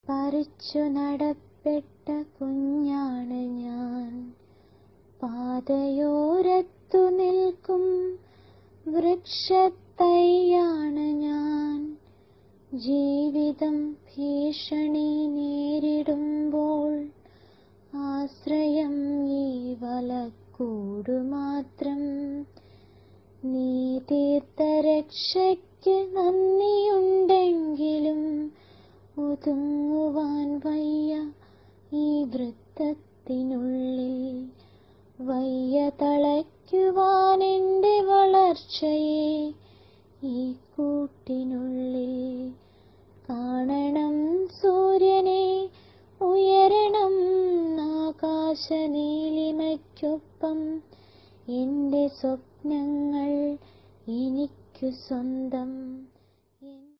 പറിച്ചു നടപ്പെട്ട കുഞ്ഞാണ് ഞാൻ പാതയോരത്തു നിൽക്കും വൃക്ഷത്തൈയാണ് ഞാൻ ജീവിതം ഭീഷണി നേരിടുമ്പോൾ ആശ്രയം ഈ വലക്കൂടു മാത്രം നീ തീർത്ത രക്ഷയ്ക്ക് നന്ദിയുണ്ടെങ്കിലും ഒതുങ്ങുവാൻ വയ്യ ഈ വൃത്തത്തിനുള്ളിൽ വയ്യ തളയ്ക്കുവാൻ എൻ്റെ വളർച്ചയെ ഈ കൂട്ടിനുള്ളിൽ കാണണം സൂര്യനെ ഉയരണം ആകാശനീലിമയ്ക്കൊപ്പം എൻ്റെ സ്വപ്നങ്ങൾ എനിക്കു സ്വന്തം